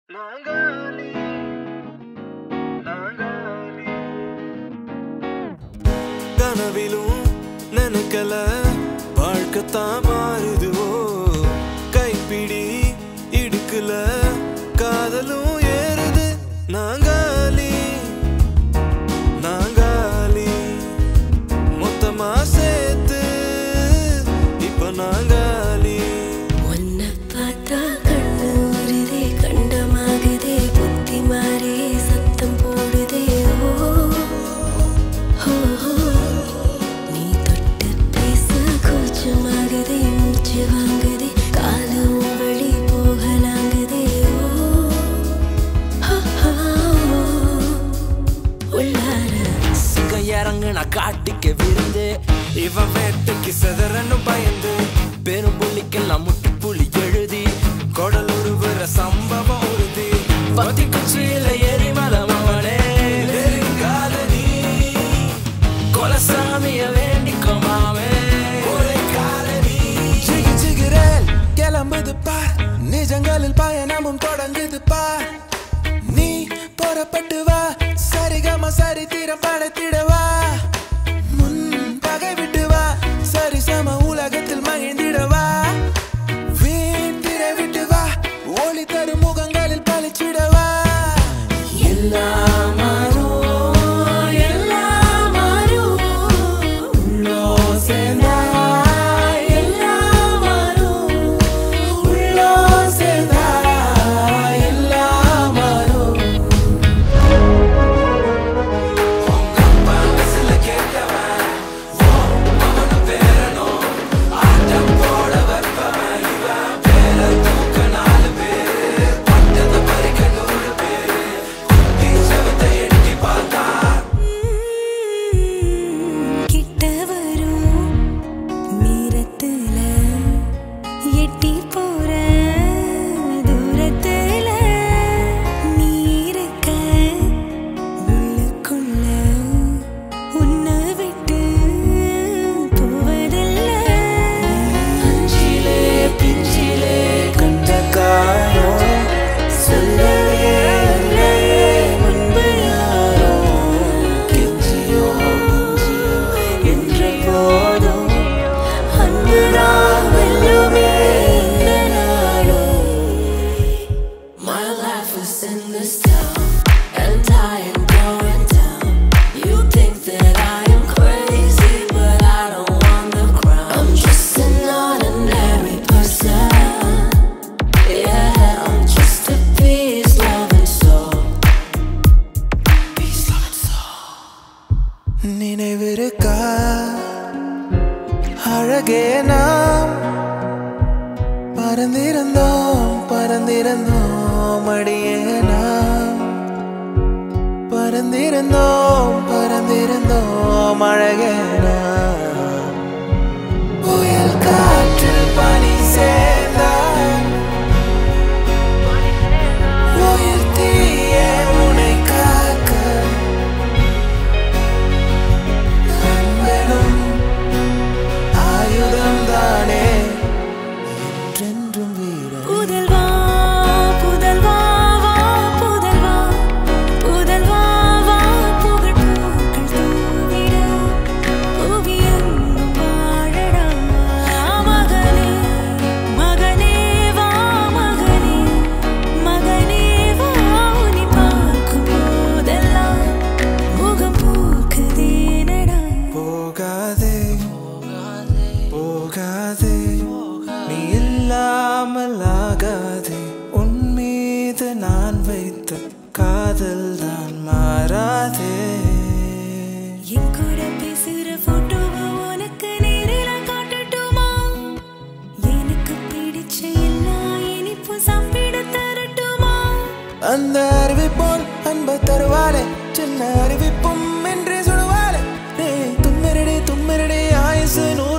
நாங்காலி நாங்காலி கனவிலும் நினைக்கல வாழ்க்கத்தான் மாறுதுவோ கைப்பிடி இடுக்கல காதலும் ஏறுது நாங்காலி நாங்காலி மொத்தமா சேர்த்து இப்ப நாங்காலி உன்னை பார்த்தா கண்ணு ஊறுதே, கண்டமாகுதே, புத்தி மாறி சத்தம் போடுதே, ஓ, ஓ, ஓ. நீ தொட்டு பேச கூச்சமாகுதே, மூச்சு வாங்குதே, காலம் வழி போகலாங்குதே, ஓ, ஓ, ஓ. உள்ளார சிங்கம் இறங்குனா காட்டிக்க விருந்து இவன் வேட்டைக்கு செதறன்னு பயந்து பெரும் புள்ளிக்கெல்லாம் முட்டி புலி எழுதி கொடல் உருவுற சம்பவம் உறுதி பத்தி குச்சியில எரிமலை மவனே நெருங்காத நீ கொலசாமிய வேண்டிக்கோ மாமே உரைக்காத நீ சிகி சிகிறேன் கிளம்புது பார் நிஜங்களில் பயணமும் தொடங்குது பார் நீ புறப்பட்டு வா சரிகம சரி தீரம் படைத்திடவா முன் பகை விட்டு வா சரி சம உலகத்தில் மகிழ்ந்திடவா வீண் திரை விட்டு வா ஒளி தரும் முகங்களில் பழிச்சிடவா எல்லாம் மாறும், எல்லாம் மாறும். உள்ளோம் சேர்ந்தா எல்லாம் மாறும். உள்ளோம் சேர்ந்தா எல்லாம் மாறும். கிட்ட வரும் நேரத்துல எட்டி போற தூரத்துல நீ இருக்க உள்ளுக்குள்ள உன்னை விட்டு போவதில்ல அஞ்சிலே பிஞ்சிலே கண்ட காயம் சொல்லவே இல்லையே முன்பு யாரோ கெஞ்சியோ மிஞ்சியோ என்ற போதும் அன்புதான் வெல்லுமே இந்த நாடும் My life is in this town, and I am going down. You think that I am crazy, but I don't want the crown. I'm just an ordinary person. Yeah, I'm just a peace loving soul. Peace loving soul. நினைவிருக்கா அழகே நாம் பறந்திருந்தோம் பறந்திருந்தோம் அடியே நாம் பறந்திருந்தோம் பறந்திருந்தோம் அழகே நாம் புயல் காற்றில் பனி சேர்ந்தால் உயிர் தீயே உனை காக்க அன்பெனும் ஆயுதம் தானே என்றென்றும் வீரன் புதல்வா புதல்வா வா புதல்வா புதல்வா வா புகழ் பூக்கள் தூவிட புவியெங்கும் வாழடா மகனே மகனே வா மகனே மகனே வா உன்னை பார்க்கும் போதெல்லாம் முகம் பூக்குதேனடா போகாதே போகாதே நீ இல்லாமல் ஆகாதே உன் மீது நான் வைத்த காதல் தான் மாறாதே என் கூட பேசுற போட்டோவை உனக்கு நேரில காட்டட்டுமா எனக்கு பிடிச்ச எல்லா இனிப்பும் சாப்பிட தரட்டுமா அந்த அருவி போல் அன்ப தருவாளே சின்ன அறிவிப்பும் என்று சொல்லுவாளே தும்மிரடி தும்மிரடி ஆயுசு நூறு